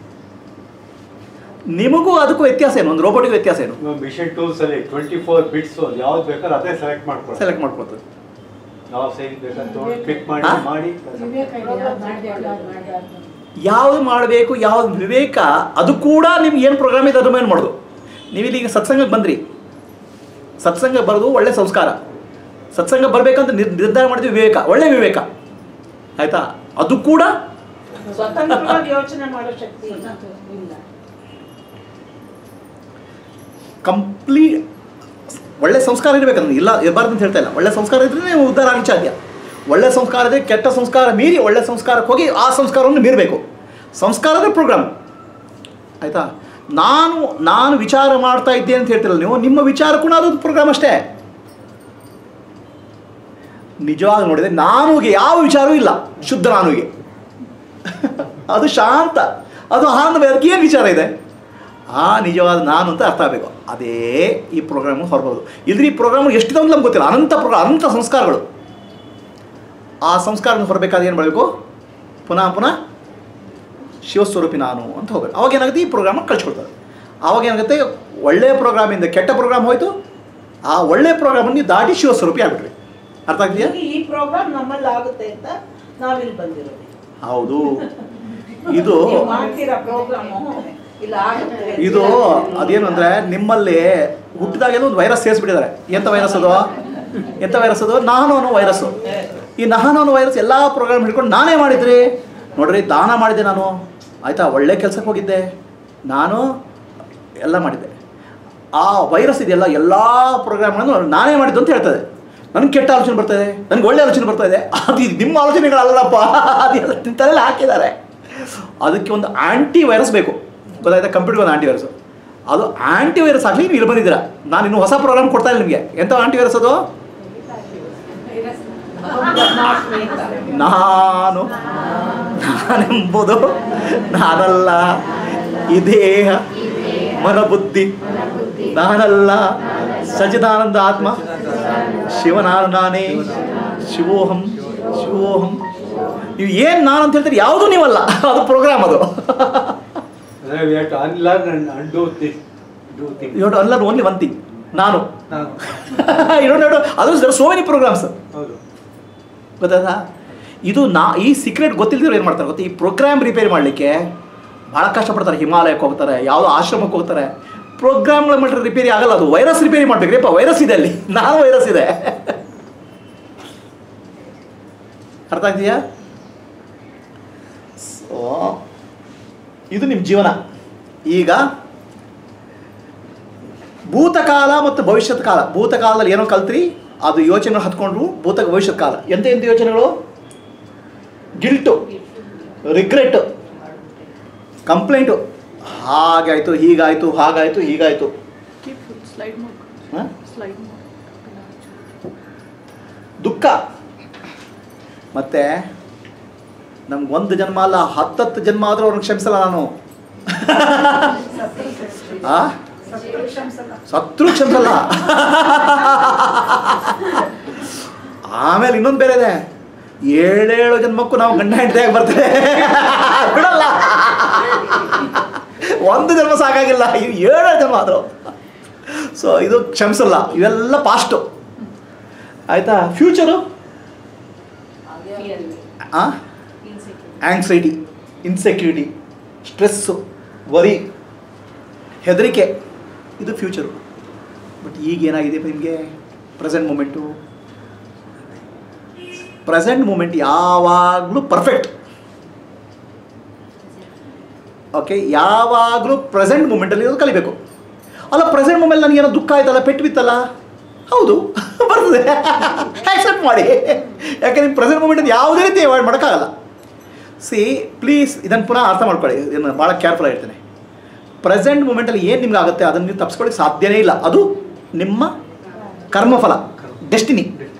Speaker 1: ನಿಮಗೂ ಅದಕ್ಕೂ ವ್ಯತ್ಯಾಸ ಏನು ಒಂದು ರೋಬೋಟಿಗೆ ವ್ಯತ್ಯಾಸ ಏನು
Speaker 5: ಇವಾಗ ಮಿಷನ್ ಟೂಲ್ಸ್ ಅಲ್ಲಿ ಟ್ವೆಂಟಿ ಫೋರ್ ಬಿಟ್ಸ್ ಯಾವ್ದು ಬೇಕಾದ್ರೆ ಅದೇ ಸೆಲೆಕ್ಟ್ ಮಾಡ್ಕೊಳ್ಳಿ
Speaker 1: ಸೆಲೆಕ್ಟ್ ಮಾಡ್ಕೊಳ್ತದೆ
Speaker 5: ಯಾವ ಸೈಜ್ ಬೇಕಂತ ಕ್ಲಿಕ್ ಮಾಡಿ
Speaker 1: ಹಾ?
Speaker 5: ಮಾಡಿ
Speaker 2: ವಿವೇಕ ಇದೆ, ಯಾವ್ದು ಮಾಡ್ಬೇಕು, ಯಾವ್ದು ಮಾಡ್ಬಾರ್ದು.
Speaker 1: ಯಾವ್ದು ಮಾಡಬೇಕು ಯಾವ್ದು ವಿವೇಕ ಅದು ಕೂಡ ನಿಮ್ಗೆ ಏನು ಪ್ರೋಗ್ರಾಮ್ ಇದೆ ಅದ್ರ ಮೇಲೆ ಮಾಡೋದು ನೀವು ಇಲ್ಲಿ ಈಗ ಸತ್ಸಂಗಕ್ಕೆ ಬಂದ್ರಿ ಸತ್ಸಂಗ ಬರೋದು ಒಳ್ಳೆ ಸಂಸ್ಕಾರ ಸತ್ಸಂಗ ಬರಬೇಕಂತ ನಿರ್ ನಿರ್ಧಾರ ಮಾಡಿದ್ವಿ ವಿವೇಕ ಒಳ್ಳೆ ವಿವೇಕ ಆಯ್ತಾ ಅದು ಕೂಡ
Speaker 3: ಸ್ವತಂತ್ರವಾಗಿ ಯೋಚನೆ ಮಾಡೋ ಶಕ್ತಿ ಇಲ್ಲ.
Speaker 2: ಇಲ್ಲ.
Speaker 1: ಕಂಪ್ಲೀಟ್ ಒಳ್ಳೆ ಸಂಸ್ಕಾರ ಇರಬೇಕಂದ್ರೆ ಇಲ್ಲ ಇರಬಾರ್ದು ಅಂತ ಹೇಳ್ತಾ ಇಲ್ಲ ಒಳ್ಳೆ ಸಂಸ್ಕಾರ ಇದ್ರೆ ನೀವು ಉದ್ಧಾರ ಆಗಕ್ಕೆ ಸಾಧ್ಯ ಒಳ್ಳೆ ಸಂಸ್ಕಾರ ಇದ್ರೆ ಕೆಟ್ಟ ಸಂಸ್ಕಾರ ಮೀರಿ ಒಳ್ಳೆ ಸಂಸ್ಕಾರಕ್ಕೆ ಹೋಗಿ ಆ ಸಂಸ್ಕಾರವನ್ನು ಮೀರಬೇಕು ಸಂಸ್ಕಾರದ ಪ್ರೋಗ್ರಾಮ್ ಆಯಿತಾ ನಾನು ನಾನು ವಿಚಾರ ಮಾಡ್ತಾ ಇದ್ದೆ ಅಂತ ಹೇಳ್ತಿರಲ್ಲ ನೀವು ನಿಮ್ಮ ವಿಚಾರ ಕೂಡ ಅದೊಂದು ಪ್ರೋಗ್ರಾಮ್ ಅಷ್ಟೇ ನಿಜವಾಗಿ ನೋಡಿದರೆ ನಾನುಗೆ ಯಾವ ವಿಚಾರವೂ ಇಲ್ಲ ಶುದ್ಧ ನಾನುಗೆ ಅದು ಶಾಂತ ಅದು ಆನಂದ ಅದಕ್ಕೆ ಏನು ವಿಚಾರ ಇದೆ ಆ ನಿಜವಾದ ನಾನು ಅಂತ ಅರ್ಥ ಆಗಬೇಕು ಅದೇ ಈ ಪ್ರೋಗ್ರಾಮ್ ಹೊರಬೋದು ಇಲ್ದ್ರೆ ಈ ಪ್ರೋಗ್ರಾಮ್ ಎಷ್ಟಿದೆ ಅಂತ ನಮ್ಗೆ ಗೊತ್ತಿಲ್ಲ ಅನಂತ ಪ್ರೋಗ್ರಾಮ್ ಅನಂತ ಸಂಸ್ಕಾರಗಳು ಆ ಸಂಸ್ಕಾರದಿಂದ ಹೊರಬೇಕಾದ್ರೆ ಏನು ಮಾಡಬೇಕು ಪುನಃ ಪುನಃ ಶಿವಸ್ವರೂಪಿ ನಾನು ಅಂತ ಹೋಗಬೇಕು ಅವಾಗ ಏನಾಗುತ್ತೆ ಈ ಪ್ರೋಗ್ರಾಮ್ ಕಳ್ಸ್ಕೊಡ್ತಾರೆ ಅವಾಗ ಏನಾಗುತ್ತೆ ಒಳ್ಳೆಯ ಪ್ರೋಗ್ರಾಮಿಂದ ಕೆಟ್ಟ ಪ್ರೋಗ್ರಾಮ್ ಹೋಯ್ತು ಆ ಒಳ್ಳೆಯ ಪ್ರೋಗ್ರಾಮನ್ನು ನೀವು ದಾಟಿ ಶಿವಸ್ವರೂಪಿ ಆಗ್ಬಿಟ್ರಿ ಅರ್ಥ ಆಗ್ತಿದೆಯಾ
Speaker 3: ಈಗ ಈ ಪ್ರೋಗ್ರಾಮ್ ನಮ್ಮಲ್ಲಿ ಆಗುತ್ತೆ ಅಂತ ನಾವಿಲ್ಲಿ ಬಂದಿರೋದು
Speaker 1: ಹೌದು ಇದು
Speaker 3: ನೀವು ಮಾಡ್ತೀರಾ ಪ್ರೋಗ್ರಾಮ್ ಇಲ್ಲ ಆಗುತ್ತೆ
Speaker 1: ಇದು ಅದೇನು ಅಂದರೆ ನಿಮ್ಮಲ್ಲಿ ಹುಟ್ಟಿದಾಗೆಲ್ಲ ಒಂದು ವೈರಸ್ ಸೇರಿಸ್ಬಿಟ್ಟಿದ್ದಾರೆ ಎಂಥ ವೈರಸ್ ಅದು ಎಂಥ ವೈರಸ್ ಅದು ನಾನು ಅನ್ನೋ ವೈರಸ್ಸು ಈ ನಾನು ಅನ್ನೋ ವೈರಸ್ ಎಲ್ಲ ಪ್ರೋಗ್ರಾಮ್ ಹಿಡ್ಕೊಂಡು ನಾನೇ ಮಾಡಿದ್ರಿ ನೋಡ್ರಿ ದಾನ ಮಾಡಿದ್ದೆ ನಾನು ಆಯಿತಾ ಒಳ್ಳೆ ಕೆಲಸಕ್ಕೆ ಹೋಗಿದ್ದೆ ನಾನು ಎಲ್ಲ ಮಾಡಿದ್ದೆ ಆ ವೈರಸ್ ಇದೆಯಲ್ಲ ಎಲ್ಲ ಪ್ರೋಗ್ರಾಮ್ಗಳನ್ನು ನಾನೇ ಮಾಡಿದ್ದು ಅಂತ ಹೇಳ್ತದೆ ನನಗೆ ಕೆಟ್ಟ ಆಲೋಚನೆ ಬರ್ತದೆ ನನಗೆ ಒಳ್ಳೆ ಆಲೋಚನೆ ಬರ್ತಾ ಇದೆ ಅದು ಇದು ನಿಮ್ಮ ಆಲೋಚನೆಗಳಲ್ಲಪ್ಪ ಅದೆಲ್ಲ ತಲೆಯಲ್ಲಿ ಹಾಕಿದ್ದಾರೆ ಅದಕ್ಕೆ ಒಂದು ಆ್ಯಂಟಿ ವೈರಸ್ ಬೇಕು ಗೊತ್ತಾಯ್ತಾ ಕಂಪ್ಯೂಟರ್ಗೆ ಒಂದು ಆ್ಯಂಟಿ ವೈರಸ್ ಅದು ಆ್ಯಂಟಿ ವೈರಸ್ ಆಗಲಿ ನೀವು ಇಲ್ಲಿ ಬಂದಿದ್ದೀರಾ ನಾನು ಇನ್ನೂ ಹೊಸ ಪ್ರೋಗ್ರಾಮ್ ಕೊಡ್ತಾ ಇಲ್ಲ ನಿಮಗೆ ಎಂಥ ಆ್ಯಂಟಿ ವೈರಸ್ ಅದು ನಾನು ನಾನೆಂಬುದು ನಾನಲ್ಲ ಈ ದೇಹ ಮನಬುದ್ಧಿ ನಾನಲ್ಲ ಸಚಿದಾನಂದ ಆತ್ಮ ಶಿವನಾನು ನಾನೇ ಶಿವೋಹಂ ಶಿವೋಹಂ ನೀವು ಏನು ನಾನು ಅಂತ ಹೇಳ್ತೀರಿ ಯಾವುದೂ ನೀವಲ್ಲ ಅದು ಪ್ರೋಗ್ರಾಮ್ ಅದು
Speaker 5: ಅಂದ್ರೆ we have to unlearn and undo this, do things.
Speaker 1: You ಅಲ್ಲ ಓನ್ಲಿ ಒನ್ ಥಿಂಗ್ ನಾನು
Speaker 5: ನಾನು
Speaker 1: ಯು ಡೋಂಟ್ ಅದು ಸೋ ಮೆನಿ ಪ್ರೋಗ್ರಾಮ್ಸ್
Speaker 5: ಹೌದು
Speaker 1: ಗೊತ್ತಾಯ್ತಾ ಇದು ನಾ ಈ ಸೀಕ್ರೆಟ್ ಗೊತ್ತಿಲ್ಲದಿರೋ ಏನು ಮಾಡ್ತಾರೆ ಗೊತ್ತಾ ಈ ಪ್ರೋಗ್ರಾಮ್ ರಿಪೇರಿ ಮಾಡಲಿಕ್ಕೆ ಭಾಳ ಕಷ್ಟಪಡ್ತಾರೆ ಹಿಮಾಲಯಕ್ಕೆ ಹೋಗ್ತಾರೆ ಯಾವುದೋ ಆಶ್ರಮಕ್ಕೆ ಹೋಗ್ತಾರೆ ಪ್ರೋಗ್ರಾಮ್ಗಳ ಮಾಡಿದ್ರೆ ರಿಪೇರಿ ಆಗಲ್ಲ ಅದು ವೈರಸ್ ರಿಪೇರಿ ಮಾಡ್ಬೇಕ್ರಿಪ್ಪ ವೈರಸ್ ಇದೆ ಅಲ್ಲಿ ನಾನು ವೈರಸ್ ಇದೆ ಅರ್ಥ ಆಗ್ತೀಯಾ ಸೊ ಇದು ನಿಮ್ಮ ಜೀವನ ಈಗ ಭೂತಕಾಲ ಮತ್ತು ಭವಿಷ್ಯತ್ ಕಾಲ ಭೂತಕಾಲದಲ್ಲಿ ಏನೋ ಕಲ್ತ್ರಿ ಅದು ಯೋಚನೆ ಹತ್ಕೊಂಡ್ರು ಭೂತ ಭವಿಷ್ಯತ್ ಕಾಲ ಎಂತ ಎಂತ ಯೋಚನೆಗಳು ಗಿಲ್ಟು ರಿಗ್ರೆಟ್ ಕಂಪ್ಲೇಂಟು ಹಾಗಾಯಿತು ಹೀಗಾಯಿತು ಹಾಗಾಯಿತು ಹೀಗಾಯಿತು
Speaker 4: ಸ್ಲೈಡ್ ಮಾರ್ಕ್
Speaker 1: ಹಾಂ
Speaker 4: ಸ್ಲೈಡ್ ಮಾರ್ಕ್
Speaker 1: ದುಃಖ ಮತ್ತೆ ನಮ್ಗೆ ಒಂದು ಜನ್ಮ ಅಲ್ಲ ಹತ್ತತ್ತು ಜನ್ಮ ಆದರೂ ಅವ್ರನ್ನ ಕ್ಷಮಿಸಲ್ಲ ನಾನು ಆ ಸತ್ರು ಕ್ಷಮಿಸಲ್ಲ ಆಮೇಲೆ ಇನ್ನೊಂದು ಬೇರೆ ಇದೆ ಏಳೇಳು ಜನ್ಮಕ್ಕೂ ನಾವು ಗಂಡ ಹೆಂಡತಿಯಾಗಿ ಬರ್ತೇವೆ ಬಿಡಲ್ಲ ಒಂದು ಜನ್ಮ ಸಾಕಾಗಿಲ್ಲ ಇವು ಏಳೇಳು ಜನ್ಮ ಆದರು ಸೊ ಇದು ಕ್ಷಮಿಸಲ್ಲ ಇವೆಲ್ಲ ಪಾಸ್ಟು ಆಯಿತಾ ಫ್ಯೂಚರು ಆ ಆಂಗ್ಸೈಟಿ ಇನ್ಸೆಕ್ಯೂರಿಟಿ ಸ್ಟ್ರೆಸ್ಸು ವರಿ ಹೆದರಿಕೆ ಇದು ಫ್ಯೂಚರು ಬಟ್ ಈಗ ಏನಾಗಿದೆ ನಿಮಗೆ ಪ್ರೆಸೆಂಟ್ ಮೂಮೆಂಟು ಪ್ರೆಸೆಂಟ್ ಮೂಮೆಂಟ್ ಯಾವಾಗಲೂ ಪರ್ಫೆಕ್ಟ್ ಓಕೆ ಯಾವಾಗಲೂ ಪ್ರೆಸೆಂಟ್ ಮೂಮೆಂಟಲ್ಲಿ ಇರೋದು ಕಲಿಬೇಕು ಅಲ್ಲ ಪ್ರೆಸೆಂಟ್ ಮೂಮೆಂಟ್ ನನಗೇನೋ ದುಃಖ ಆಯ್ತಲ್ಲ ಪೆಟ್ಟು ಬಿತ್ತಲ್ಲ ಹೌದು ಬರ್ತದೆ ಆಕ್ಸೆಪ್ಟ್ ಮಾಡಿ ಯಾಕೆ ನಿಮ್ಮ ಪ್ರೆಸೆಂಟ್ ಮೂಮೆಂಟ್ ಯಾವುದೇ ರೀತಿ ಅವಾಯ್ಡ್ ಮಾಡೋಕ್ಕಾಗಲ್ಲ ಸಿ ಪ್ಲೀಸ್ ಇದನ್ನು ಪುನಃ ಅರ್ಥ ಮಾಡ್ಕೊಳ್ಳಿ ಇದನ್ನು ಭಾಳ ಕೇರ್ಫುಲ್ ಆಗಿರ್ತೀನಿ ಪ್ರೆಸೆಂಟ್ ಮೂಮೆಂಟಲ್ಲಿ ಏನು ನಿಮ್ಗೆ ಆಗುತ್ತೆ ಅದನ್ನು ನೀವು ತಪ್ಪಿಸ್ಕೊಳ್ಳಿಕ್ಕೆ ಸಾಧ್ಯನೇ ಇಲ್ಲ ಅದು ನಿಮ್ಮ ಕರ್ಮಫಲ destiny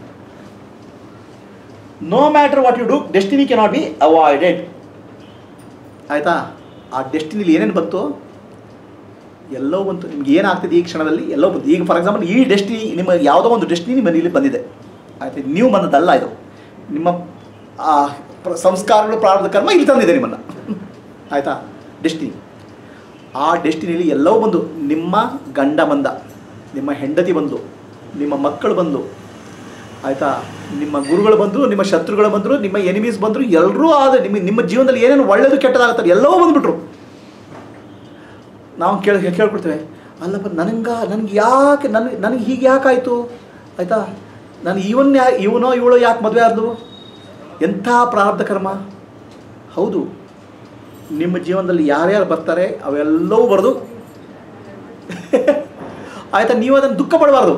Speaker 1: no matter what you do destiny cannot be avoided ಆಯಿತಾ ಆ ಡೆಸ್ಟಿನಿಲಿ ಏನೇನು ಬಂತು ಎಲ್ಲೋ ಬಂತು ನಿಮ್ಗೆ ಏನಾಗ್ತಿದೆ ಈ ಕ್ಷಣದಲ್ಲಿ ಎಲ್ಲೋ ಬಂತು ಈಗ ಫಾರ್ ಎಕ್ಸಾಂಪಲ್ ಈ ಡೆಸ್ಟಿನಿ ನಿಮ್ಮ ಯಾವುದೋ ಒಂದು ಡೆಸ್ಟಿನಿ ನಿಮ್ಮ ಇಲ್ಲಿ ಬಂದಿದೆ ಆಯ್ತು ನೀವು ಬಂದದ್ದಲ್ಲ ಇದು ನಿಮ್ಮ ಆ, ಪ್ರ- ಸಂಸ್ಕಾರಗಳು ಪ್ರಾರಂಭ ಕರ್ಮ ಇಲ್ಲಿ ತಂದಿದೆ ನಿಮ್ಮನ್ನು ಆಯಿತಾ ಡೆಸ್ಟಿನಿ ಆ ಡೆಸ್ಟಿನಿಯಲ್ಲಿ ಎಲ್ಲೋ ಬಂದು ನಿಮ್ಮ ಗಂಡ ಬಂದ ನಿಮ್ಮ ಹೆಂಡತಿ ಬಂದು ನಿಮ್ಮ ಮಕ್ಕಳು ಬಂದು ಆಯಿತಾ ನಿಮ್ಮ ಗುರುಗಳು ಬಂದರು ನಿಮ್ಮ ಶತ್ರುಗಳು ಬಂದರು ನಿಮ್ಮ ಎನಿಮೀಸ್ ಬಂದರು ಎಲ್ಲರೂ ಆದ ನಿಮ್ಮ ನಿಮ್ಮ ಜೀವನದಲ್ಲಿ ಏನೇನು ಒಳ್ಳೆಯದು ಕೆಟ್ಟದಾಗುತ್ತಾರೆ ಎಲ್ಲವೂ ಬಂದುಬಿಟ್ರು ನಾವು ಕೇಳಿ ಕೇಳ್ಕೊಡ್ತೇವೆ ಅಲ್ಲಪ್ಪ ನನಗ ನನಗೆ ಯಾಕೆ ನನಗೆ ನನಗೆ ಹೀಗೆ ಯಾಕಾಯಿತು ಆಯಿತಾ ನಾನು ಇವನ್ ಯಾ ಇವನೋ ಇವಳೋ ಯಾಕೆ ಮದುವೆ ಆದ್ವು ಎಂಥ ಪ್ರಾರಬ್ಧ ಕರ್ಮ ಹೌದು ನಿಮ್ಮ ಜೀವನದಲ್ಲಿ ಯಾರ್ಯಾರು ಬರ್ತಾರೆ ಅವೆಲ್ಲವೂ ಬರೆದು ಆಯಿತಾ ನೀವು ಅದನ್ನು ದುಃಖ ಪಡಬಾರ್ದು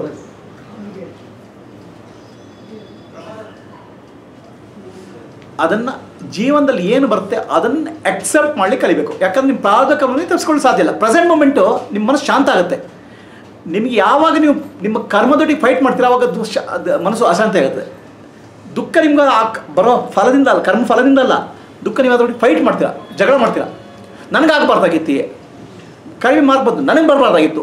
Speaker 1: ಅದನ್ನು ಜೀವನದಲ್ಲಿ ಏನು ಬರುತ್ತೆ ಅದನ್ನು ಅಕ್ಸೆಪ್ಟ್ ಮಾಡ್ಲಿಕ್ಕೆ ಕಲಿಬೇಕು ಯಾಕಂದ್ರೆ ನಿಮ್ಮ ಪ್ರಾರಬ್ಧ ಕರ್ಮದಲ್ಲಿ ತಪ್ಪಿಸ್ಕೊಳ್ಳೋ ಸಾಧ್ಯ ಇಲ್ಲ ಪ್ರೆಸೆಂಟ್ ಮೊಮೆಂಟು ನಿಮ್ಮ ಮನಸ್ಸು ಶಾಂತ ಆಗುತ್ತೆ ನಿಮಗೆ ಯಾವಾಗ ನೀವು ನಿಮ್ಮ ಕರ್ಮದೊಟ್ಟಿಗೆ ಫೈಟ್ ಮಾಡ್ತೀರ ಅವಾಗ ಅದು ಶ- ಅದು ಮನಸ್ಸು ಅಶಾಂತಿ ಆಗುತ್ತೆ ದುಃಖ ನಿಮ್ಗೆ ಆ ಕ- ಬರೋ ಫಲದಿಂದ ಅಲ್ಲ ಕರ್ಮ ಫಲದಿಂದ ಅಲ್ಲ ದುಃಖ ನೀವು ಅದರೊಟ್ಟಿಗೆ ಫೈಟ್ ಮಾಡ್ತೀರಾ ಜಗಳ ಮಾಡ್ತೀರಾ ನನಗಾಗಬಾರ್ದಾಗಿತ್ತು ಈ ಕಡಿಮೆ ಮಾರ್ಕ್ ಬಂತು ನನಗೆ ಬರಬಾರ್ದಾಗಿತ್ತು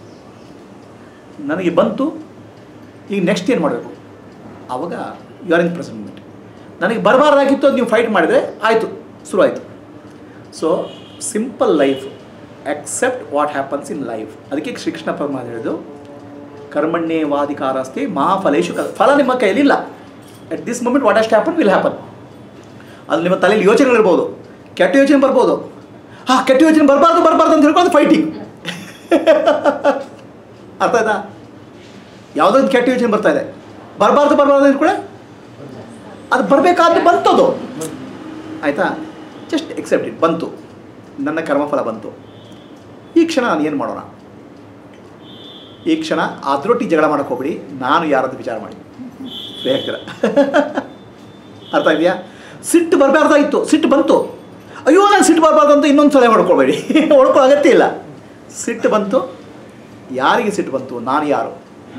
Speaker 1: ನನಗೆ ಬಂತು ಈಗ ನೆಕ್ಸ್ಟ್ ಏನು ಮಾಡಬೇಕು ಆವಾಗ you are in present moment ನನಗೆ ಬರಬಾರ್ದಾಗಿತ್ತು ಅದು ನೀವು ಫೈಟ್ ಮಾಡಿದರೆ ಆಯಿತು ಶುರು ಆಯಿತು so simple life accept what happens in life ಅದಕ್ಕೆ ಶ್ರೀಕೃಷ್ಣ ಪರಮಾತ್ಮ ಹೇಳಿದ್ದು ಕರ್ಮಣ್ಯೇ ವಾದಿಕಾರಸ್ತಿ ಮಹಾಫಲೇಶು ಕ- ಫಲ ನಿಮ್ಮ ಕೈಯಲ್ಲಿಲ್ಲ ಅಟ್ ದಿಸ್ ಮೂಮೆಂಟ್ ವಾಟ್ ಅಷ್ಟು ಹ್ಯಾಪನ್ ವಿಲ್ ಹ್ಯಾಪನ್ ಅದು ನಿಮ್ಮ ತಲೆಯಲ್ಲಿ ಯೋಚನೆಗಳಿರ್ಬೋದು ಕೆಟ್ಟ ಯೋಚನೆ ಬರ್ಬೋದು ಹಾಂ ಕೆಟ್ಟ ಯೋಚನೆ ಬರಬಾರ್ದು ಬರಬಾರ್ದು ಅಂತ ಹೇಳ್ಕೊಂಡು ಫೈಟಿಂಗ್ ಅರ್ಥ ಆಯ್ತಾ ಯಾವುದೋ ಒಂದು ಕೆಟ್ಟ ಯೋಚನೆ ಬರ್ತಾ ಇದೆ ಬರಬಾರ್ದು ಬರಬಾರ್ದು ಅಂದ್ಕೊಳ್ಳೆ ಅದು ಬರಬೇಕಾದ್ರೆ ಬಂತದು ಆಯಿತಾ ಜಸ್ಟ್ ಎಕ್ಸೆಪ್ಟ್ ಇಟ್ ಬಂತು ನನ್ನ ಕರ್ಮಫಲ ಬಂತು ಈ ಕ್ಷಣ ನಾನು ಏನು ಮಾಡೋಣ ಈ ಕ್ಷಣ ಅದರೊಟ್ಟಿಗೆ ಜಗಳ ಮಾಡೋಕೆ ಹೋಗ್ಬಿಡಿ ನಾನು ಯಾರದ್ದು ವಿಚಾರ ಮಾಡಿ ಫ್ರೀ ಆಗ್ತೀರ ಅರ್ಥ ಇದೆಯಾ ಸಿಟ್ಟು ಬರಬಾರ್ದಾಗಿತ್ತು ಸಿಟ್ಟು ಬಂತು ಅಯ್ಯೋ ನಾನು ಸಿಟ್ಟು ಬರಬಾರ್ದು ಅಂತ ಇನ್ನೊಂದು ಸಲ ಹೊಡ್ಕೊಳ್ಬೇಡಿ ಹೊಡ್ಕೋ ಅಗತ್ಯ ಇಲ್ಲ ಸಿಟ್ಟು ಬಂತು ಯಾರಿಗೆ ಸಿಟ್ಟು ಬಂತು ನಾನು ಯಾರು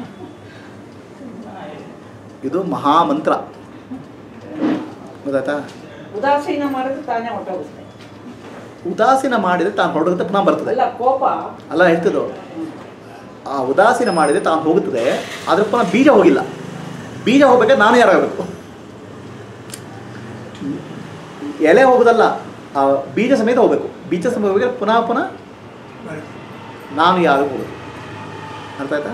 Speaker 1: ಇದು ಮಹಾಮಂತ್ರ ಗೊತ್ತಾಯ್ತಾ
Speaker 3: ಉದಾಸೀನ ಮಾಡಿದ್ರೆ ತಾನೇ ಹೊಟ್ಟೋಗುತ್ತೆ
Speaker 1: ಉದಾಸೀನ ಮಾಡಿದರೆ ತಾನು ಹೊರಡುತ್ತೆ ಪುನಃ ಬರ್ತದೆ
Speaker 3: ಅಲ್ಲ ಕೋಪ
Speaker 1: ಅಲ್ಲ ಹೇಳ್ತಿದ್ದು ಆ ಉದಾಸೀನ ಮಾಡಿದರೆ ತಾನು ಹೋಗುತ್ತದೆ ಅದ್ರ ಪುನಃ ಬೀಜ ಹೋಗಿಲ್ಲ ಬೀಜ ಹೋಗ್ಬೇಕಾದ್ರೆ ನಾನು ಯಾರಾಗಬೇಕು ಎಲೆ ಹೋಗೋದಲ್ಲ ಆ ಬೀಜ ಸಮೇತ ಹೋಗಬೇಕು ಬೀಜ ಸಮೇತ ಹೋಗ್ಬೇಕಾದ್ರೆ ಪುನಃ ಪುನಃ ನಾನು ಯಾರು ಹೋಗೋದು ಅರ್ಥ ಆಯ್ತಾ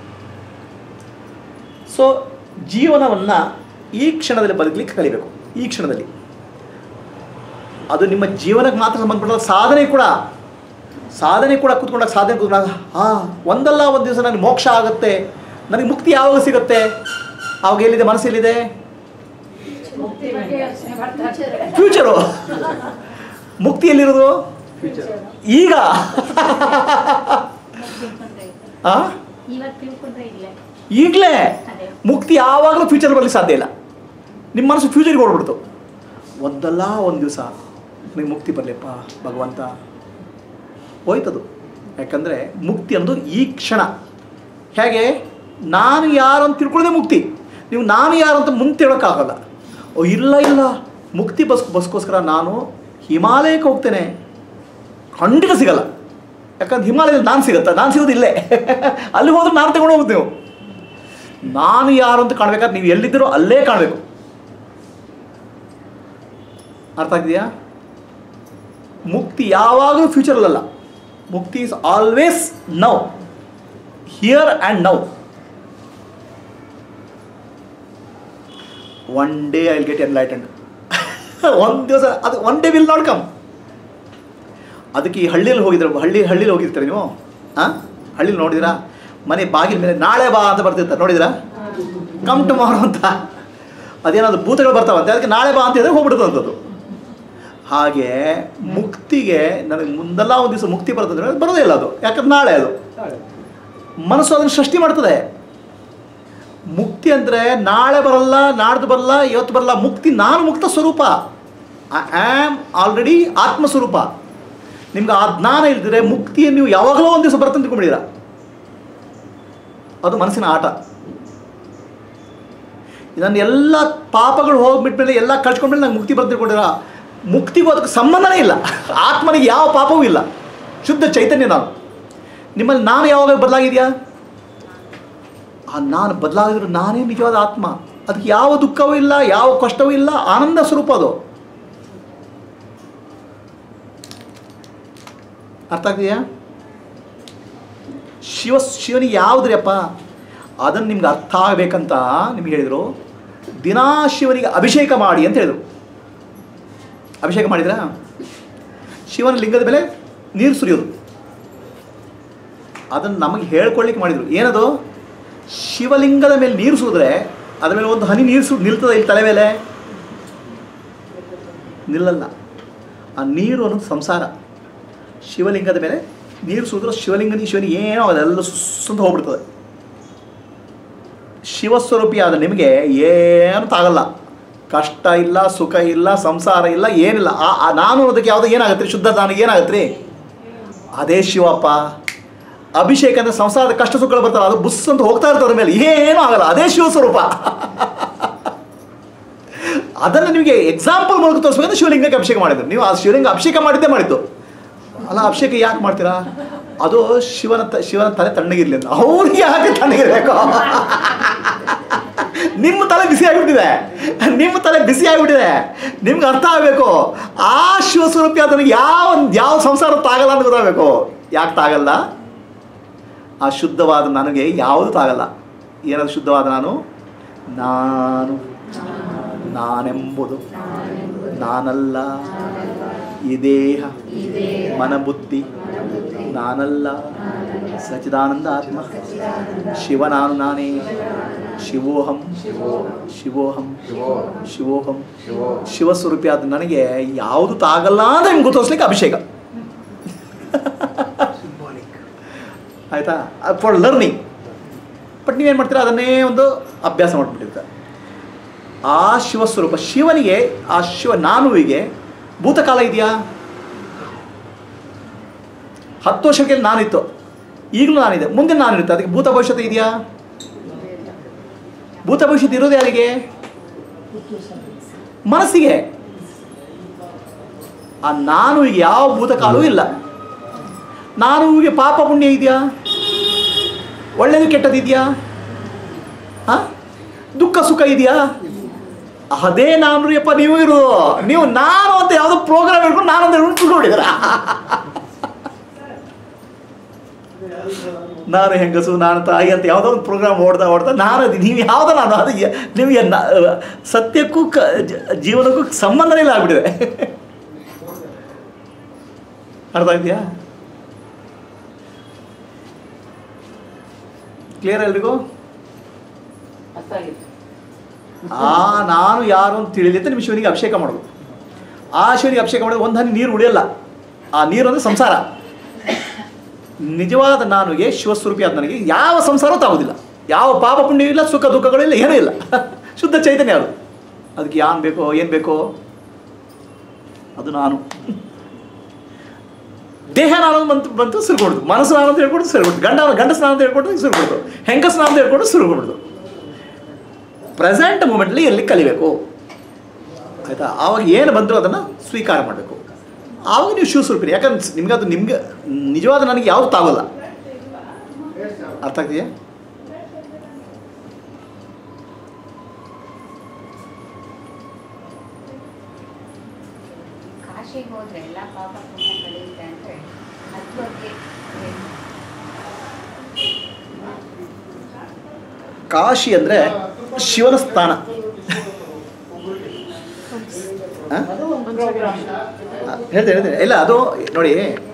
Speaker 1: ಸೊ ಜೀವನವನ್ನು ಈ ಕ್ಷಣದಲ್ಲಿ ಬದುಕಲಿಕ್ಕೆ ಕಲಿಬೇಕು ಈ ಕ್ಷಣದಲ್ಲಿ ಅದು ನಿಮ್ಮ ಜೀವನಕ್ಕೆ ಮಾತ್ರ ಸಂಬಂಧಪಟ್ಟ ಸಾಧನೆ ಕೂಡ ಸಾಧನೆ ಕೂಡ ಕೂತ್ಕೊಂಡಾಗ ಸಾಧನೆ ಕೂತ್ಕೊಂಡಾಗ ಹಾಂ ಒಂದಲ್ಲ ಒಂದು ದಿವಸ ನನಗೆ ಮೋಕ್ಷ ಆಗುತ್ತೆ ನನಗೆ ಮುಕ್ತಿ ಯಾವಾಗ ಸಿಗುತ್ತೆ ಆವಾಗ ಎಲ್ಲಿದೆ ಮನಸ್ಸು ಎಲ್ಲಿದೆ
Speaker 2: ಮುಕ್ತಿ ಬಗ್ಗೆ ಯೋಚನೆ ಮಾಡ್ತಾ ಇರ್ತಾರೆ.
Speaker 1: ಫ್ಯೂಚರು ಮುಕ್ತಿ ಎಲ್ಲಿರೋದು
Speaker 5: ಫ್ಯೂಚರ್
Speaker 1: ಈಗ
Speaker 2: ತಿಳ್ಕೊಂಡ್ರೆ ಇಲ್ಲ.
Speaker 1: ಆ?
Speaker 2: ಇವತ್ತು ತಿಳ್ಕೊಂಡ್ರೆ ಇಲ್ಲ
Speaker 1: ಈಗಲೇ
Speaker 2: ಅದೇ
Speaker 1: ಮುಕ್ತಿ ಯಾವಾಗಲೂ ಫ್ಯೂಚರ್ ಬರಲಿಕ್ಕೆ ಸಾಧ್ಯ ಇಲ್ಲ ನಿಮ್ಮ ಮನಸ್ಸು ಫ್ಯೂಚರ್ಗೆ ಹೊಡ್ಬಿಡ್ತು ಒಂದಲ್ಲ ಒಂದು ದಿವಸ ನನಗೆ ಮುಕ್ತಿ ಬರಲಿಪ್ಪ ಭಗವಂತ ಹೋಯ್ತದು ಯಾಕಂದರೆ ಮುಕ್ತಿ ಅನ್ನೋದು ಈ ಕ್ಷಣ ಹೇಗೆ ನಾನು ಯಾರು ಅಂತ ತಿಳ್ಕೊಳ್ಳೋದೇ ಮುಕ್ತಿ ನೀವು ನಾನು ಯಾರು ಅಂತ ಮುಂದೆ ತಿಳೋಕ್ಕಾಗಲ್ಲ ಓ ಇಲ್ಲ ಇಲ್ಲ ಮುಕ್ತಿ ಬಸ್ ಬಸ್ಗೋಸ್ಕರ ನಾನು ಹಿಮಾಲಯಕ್ಕೆ ಹೋಗ್ತೇನೆ ಖಂಡಿತ ಸಿಗಲ್ಲ ಯಾಕಂದ್ರೆ ಹಿಮಾಲಯದಲ್ಲಿ ನಾನು ಸಿಗುತ್ತಾ ನಾನು ಸಿಗೋದು ಇಲ್ಲೇ ಅಲ್ಲಿ ಹೋದ್ರೆ ನಾನು ತಗೊಂಡು ಹೋಗುತ್ತೆ ನೀವು ನಾನು ಯಾರು ಅಂತ ಕಾಣಬೇಕಾದ್ರೆ ನೀವು ಎಲ್ಲಿದ್ದೀರೋ ಅಲ್ಲೇ ಕಾಣಬೇಕು ಅರ್ಥ ಆಗಿದೆಯಾ ಮುಕ್ತಿ ಯಾವಾಗಲೂ ಫ್ಯೂಚರಲ್ಲ ಮುಕ್ತಿ is always now here and now one day I will get enlightened ಒಂದು ದಿವಸ ಅದು one day will not come ಅದಕ್ಕೆ ಈ ಹಳ್ಳಿಯಲ್ಲಿ ಹೋಗಿದ್ರೆ ಹಳ್ಳಿ ಹಳ್ಳಿಲಿ ಹೋಗಿರ್ತಾರೆ ನೀವು ಹಾಂ ಹಳ್ಳಿಲಿ ನೋಡಿದಿರಾ ಮನೆ ಬಾಗಿಲ ಮೇಲೆ ನಾಳೆ ಬಾ ಅಂತ ಬರ್ತಿರ್ತಾರೆ ನೋಡಿದಿರಾ ಕಮ್ ಟುಮಾರೋ ಅಂತ ಅದೇನಾದ್ರು ಭೂತಗಳು ಬರ್ತಾವಂತೆ ಅದಕ್ಕೆ ನಾಳೆ ಬಾ ಅಂತ ಹೇಳಿದ್ರೆ ಹೋಗ್ಬಿಡುತ್ತೆ ಅಂತದ್ದು ಹಾಗೆ ಮುಕ್ತಿಗೆ ನನಗೆ ಮುಂದೆಲ್ಲ ಒಂದು ದಿವಸ ಮುಕ್ತಿ ಬರ್ತದೆ ಅಂದ್ರೆ ಬರೋದೇ ಇಲ್ಲ ಅದು ಯಾಕಂದ್ರೆ ನಾಳೆ ಅದು ಮನಸ್ಸು ಅದನ್ನು ಸೃಷ್ಟಿ ಮಾಡ್ತದೆ ಮುಕ್ತಿ ಅಂದರೆ ನಾಳೆ ಬರಲ್ಲ ನಾಡ್ದು ಬರಲ್ಲ ಇವತ್ತು ಬರಲ್ಲ ಮುಕ್ತಿ ನಾನು ಮುಕ್ತ ಸ್ವರೂಪ ಐ ಆಮ್ ಆಲ್ರೆಡಿ ಆತ್ಮ ಸ್ವರೂಪ ನಿಮ್ಗೆ ಆ ಜ್ಞಾನ ಇಲ್ದಿದ್ರೆ ಮುಕ್ತಿಯನ್ನು ನೀವು ಯಾವಾಗಲೂ ಒಂದು ದಿವಸ ಬರ್ತಂತ ತಿಳ್ಕೊಂಡಿದ್ದೀರಾ ಅದು ಮನಸ್ಸಿನ ಆಟ ನನ್ನ ಎಲ್ಲ ಪಾಪಗಳು ಹೋಗ್ಬಿಟ್ಮೇಲೆ ಎಲ್ಲ ಕಳ್ಸ್ಕೊಂಡ್ಮೇಲೆ ನಂಗೆ ಮುಕ್ತಿ ಬರ್ತಂತ ತಿಳ್ಕೊಂಡಿರ ಮುಕ್ತಿಗೂ ಅದಕ್ಕೆ ಸಂಬಂಧನೇ ಇಲ್ಲ ಆತ್ಮನಿಗೆ ಯಾವ ಪಾಪವೂ ಇಲ್ಲ ಶುದ್ಧ ಚೈತನ್ಯ ನಾನು ನಿಮ್ಮಲ್ಲಿ ನಾನು ಯಾವಾಗ ಬದಲಾಗಿದೆಯಾ ಆ ನಾನು ಬದಲಾಗಿದ್ರು ನಾನೇ ನಿಜವಾದ ಆತ್ಮ ಅದಕ್ಕೆ ಯಾವ ದುಃಖವೂ ಇಲ್ಲ ಯಾವ ಕಷ್ಟವೂ ಇಲ್ಲ ಆನಂದ ಸ್ವರೂಪ ಅದು ಅರ್ಥ ಆಗ್ತಿದೆಯಾ ಶಿವ ಶಿವನಿಗೆ ಯಾವುದ್ರಿ ಅಪ್ಪ ಅದನ್ನು ನಿಮ್ಗೆ ಅರ್ಥ ಆಗಬೇಕಂತ ನಿಮ್ಗೆ ಹೇಳಿದರು ದಿನಾ ಶಿವನಿಗೆ ಅಭಿಷೇಕ ಮಾಡಿ ಅಂತ ಹೇಳಿದರು ಅಭಿಷೇಕ ಮಾಡಿದ್ರಾ ಶಿವನ ಲಿಂಗದ ಮೇಲೆ ನೀರು ಸುರಿಯೋದು ಅದನ್ನು ನಮಗೆ ಹೇಳ್ಕೊಳ್ಳಿಕ್ಕೆ ಮಾಡಿದರು ಏನದು ಶಿವಲಿಂಗದ ಮೇಲೆ ನೀರು ಸುರಿದ್ರೆ ಅದರ ಮೇಲೆ ಒಂದು ಹನಿ ನೀರು ಸು ನಿಲ್ತದೆ ಇಲ್ಲಿ ತಲೆ ಮೇಲೆ ನಿಲ್ಲಲ್ಲ ಆ ನೀರು ಅನ್ನೋದು ಸಂಸಾರ ಶಿವಲಿಂಗದ ಮೇಲೆ ನೀರು ಸುರಿದ್ರೆ ಶಿವಲಿಂಗನಿಗೆ ಶಿವನಿಗೆ ಏನೋ ಅದೆಲ್ಲ ಸುತ್ತ ಹೋಗ್ಬಿಡ್ತದೆ ಶಿವಸ್ವರೂಪಿಯಾದ ನಿಮಗೆ ಏನು ತಾಗಲ್ಲ ಕಷ್ಟ ಇಲ್ಲ ಸುಖ ಇಲ್ಲ ಸಂಸಾರ ಇಲ್ಲ ಏನಿಲ್ಲ ಆ ಆ ನಾನು ಅನ್ನೋದಕ್ಕೆ ಯಾವುದೋ ಏನಾಗತ್ತೆ ರೀ ಶುದ್ಧ ನನಗೆ ಏನಾಗತ್ತೆ ರೀ ಅದೇ ಶಿವಪ್ಪ ಅಭಿಷೇಕ ಅಂದರೆ ಸಂಸಾರದ ಕಷ್ಟ ಸುಖಗಳು ಬರ್ತಾವೆ ಅದು ಬುಸ್ ಅಂತ ಹೋಗ್ತಾ ಇರ್ತದೆ ಅದ್ರ ಮೇಲೆ ಏನೂ ಆಗಲ್ಲ ಅದೇ ಶಿವ ಸ್ವರೂಪ ಅದನ್ನು ನಿಮಗೆ ಎಕ್ಸಾಂಪಲ್ ಮೂಲಕ ತೋರಿಸ್ಬೇಕಂದ್ರೆ ಶಿವಲಿಂಗಕ್ಕೆ ಅಭಿಷೇಕ ಮಾಡಿದ್ರು ನೀವು ಆ ಶಿವಲಿಂಗ ಅಭಿಷೇಕ ಮಾಡಿದ್ದೇ ಮಾಡಿದ್ದು ಅಲ್ಲ ಅಭಿಷೇಕ ಯಾಕೆ ಮಾಡ್ತೀರಾ ಅದು ಶಿವನ ತ ಶಿವನ ತಲೆ ತಣ್ಣಗಿರ್ಲಿ ಅಂತ ಅವ್ರಿಗೆ ಯಾಕೆ ತಣ್ಣಗಿರ್ಬೇಕು ನಿಮ್ಮ ತಲೆ ಬಿಸಿ ಆಗಿಬಿಟ್ಟಿದೆ ನಿಮ್ಮ ತಲೆ ಬಿಸಿ ಆಗಿಬಿಟ್ಟಿದೆ ನಿಮ್ಗೆ ಅರ್ಥ ಆಗಬೇಕು ಆ ಶಿವಸ್ವರೂಪಿ ಅದನ್ನು ಯಾವ ಯಾವ ಸಂಸಾರ ತಾಗಲ್ಲ ಅಂತ ಗೊತ್ತಾಗಬೇಕು ಯಾಕೆ ತಾಗಲ್ಲ ಆ ಶುದ್ಧವಾದ ನನಗೆ ಯಾವುದು ತಾಗಲ್ಲ ಏನದು ಶುದ್ಧವಾದ ನಾನು ನಾನು ನಾನೆಂಬುದು ನಾನಲ್ಲ ಈ ದೇಹ ಮನಬುದ್ಧಿ ನಾನಲ್ಲ ಸಚಿದಾನಂದ ಆತ್ಮ ಶಿವ ನಾನು ನಾನೇ ಶಿವೋಹಂ ಶಿವೋಹಂ ಶಿವೋಹಂ ಶಿವಸ್ವರೂಪಿ ಆದ ನನಗೆ ಯಾವುದು ತಾಗಲ್ಲ ಅಂತ ನಿಮ್ಗೆ ಗೊತ್ತೋಸ್ಲಿಕ್ಕೆ ಅಭಿಷೇಕ ಆಯಿತಾ ಫಾರ್ ಲರ್ನಿಂಗ್ ಬಟ್ ನೀವೇನು ಮಾಡ್ತೀರಾ ಅದನ್ನೇ ಒಂದು ಅಭ್ಯಾಸ ಮಾಡಿಬಿಟ್ಟಿರ್ತಾರೆ ಆ ಶಿವಸ್ವರೂಪ ಶಿವನಿಗೆ ಆ ಶಿವ ನಾನುವಿಗೆ ಭೂತಕಾಲ ಇದೆಯಾ ಹತ್ತು ವರ್ಷಕ್ಕೆ ನಾನಿತ್ತು ಈಗಲೂ ನಾನಿದೆ ಮುಂದೆ ನಾನಿರುತ್ತೆ ಅದಕ್ಕೆ ಭೂತ ಭವಿಷ್ಯತ್ ಇದೆಯಾ ಭೂತ ಭವಿಷ್ಯತ್ ಇರೋದು ಯಾರಿಗೆ ಮನಸ್ಸಿಗೆ ಆ ನಾನು ಈಗ ಯಾವ ಭೂತಕಾಲವೂ ಇಲ್ಲ ನಾನು ಹೀಗೆ ಪಾಪ ಪುಣ್ಯ ಇದೆಯಾ ಒಳ್ಳೇದು ಕೆಟ್ಟದ್ದು ಇದೆಯಾ ಹಾ ದುಃಖ ಸುಖ ಇದೆಯಾ ಅದೇ ನಾನು ರೀ ಅಪ್ಪ ನೀವು ಇರು ನೀವು ನಾನು ಅಂತ ಯಾವುದೋ ಪ್ರೋಗ್ರಾಮ್ ಹಿಡ್ಕೊಂಡು ನಾನು ಅಂತ ಹಿಡ್ಕೊಂಡು ನೋಡಿದ್ರ ನಾನು ಹೆಂಗಸು ನಾನು ತಾಯಿ ಅಂತ ಯಾವುದೋ ಒಂದು ಪ್ರೋಗ್ರಾಮ್ ಓಡ್ತಾ ಓಡ್ತಾ ನಾನು ಅದು ನೀವು ಯಾವುದೋ ನಾನು ಅದು ಯ- ನಿಮಗೆ ನ- ಸತ್ಯಕ್ಕೂ ಕ ಜ- ಜೀವನಕ್ಕೂ ಸಂಬಂಧನೇ ಇಲ್ಲ ಆಗ್ಬಿಟ್ಟಿದೆ ಅರ್ಥ ಇದೆಯಾ ಕ್ಲಿಯರ್ ಎಲ್ರಿಗೂ
Speaker 3: ಅರ್ಥ ಆಗಿದೆ
Speaker 1: ಆ ನಾನು ಯಾರು ಅಂತ ತಿಳಿಲಿ ಅಂತ ನಿಮ್ಮ ಶಿವನಿಗೆ ಅಭಿಷೇಕ ಮಾಡೋದು ಆ ಶಿವನಿಗೆ ಅಭಿಷೇಕ ಮಾಡಿದ್ರೆ ಒಂದು ಹನಿ ನೀರು ಉಳಿಯಲ್ಲ ಆ ನೀರು ಅಂದರೆ ಸಂಸಾರ ನಿಜವಾದ ನಾನುಗೆ ಶಿವಸ್ವರೂಪಿ ಆದ ನನಗೆ ಯಾವ ಸಂಸಾರವೂ ತಾಗೋದಿಲ್ಲ ಯಾವ ಪಾಪ ಪುಣ್ಯ ಇಲ್ಲ ಸುಖ ದುಃಖಗಳಿಲ್ಲ ಏನೂ ಇಲ್ಲ ಶುದ್ಧ ಚೈತನ್ಯ ಅದು ಅದಕ್ಕೆ ಯಾನ್ ಬೇಕೋ ಏನು ಬೇಕೋ ಅದು ನಾನು ದೇಹ ನಾನು ಬಂತು ಬಂತು ಸುರುಕೊಡ್ದು ಮನಸ್ಸು ನಾನು ಅಂತ ಹೇಳ್ಕೊಟ್ಟು ಸುರುಕೊಡ್ದು ಗಂಡ ಗಂಡಸ ನಾನು ಅಂತ ಹೇಳ್ಕೊಟ್ಟು ಸುರುಕೊಡ್ದು ಹೆಂಗಸ ನಾನು ಅಂತ ಹೇಳ್ಕೊಟ್ಟು ಸುರುಕೊಡ್ದು ಪ್ರೆಸೆಂಟ್ ಮೂಮೆಂಟ್ಲಿ ಎಲ್ಲಿ ಕಲಿಬೇಕು ಆಯಿತಾ ಆವಾಗ ಏನು ಬಂದರೂ ಅದನ್ನು ಸ್ವೀಕಾರ ಮಾಡಬೇಕು ಆವಾಗ ನೀವು ಶಿವ ಸ್ವರೂಪಿರಿ ಯಾಕಂದ್ರೆ ನಿಮ್ಗೆ ಅದು ನಿಮ್ಗೆ ನಿಜವಾದ ನನಗೆ ಯಾವುದು ತಾವಲ್ಲ ಅರ್ಥ ಆಗ್ತಿದೆಯಾ
Speaker 2: ಕಾಶಿಗೆ ಹೋದ್ರೆ ಎಲ್ಲ ಪಾಪ ಪುಣ್ಯ ಕಳೆಯುತ್ತೆ ಅಂದ್ರೆ ಅದ್ರ ಬಗ್ಗೆ ಏನು?
Speaker 1: ಕಾಶಿ ಅಂದರೆ ಶಿವನ ಸ್ಥಾನ ಆ?
Speaker 3: ಅದು ಒಂದು ಪ್ರೋಗ್ರಾಮ್
Speaker 1: ಹೇಳ್ತೇನೆ ಹೇಳ್ತೇನೆ ಇಲ್ಲ ಅದು ನೋಡಿ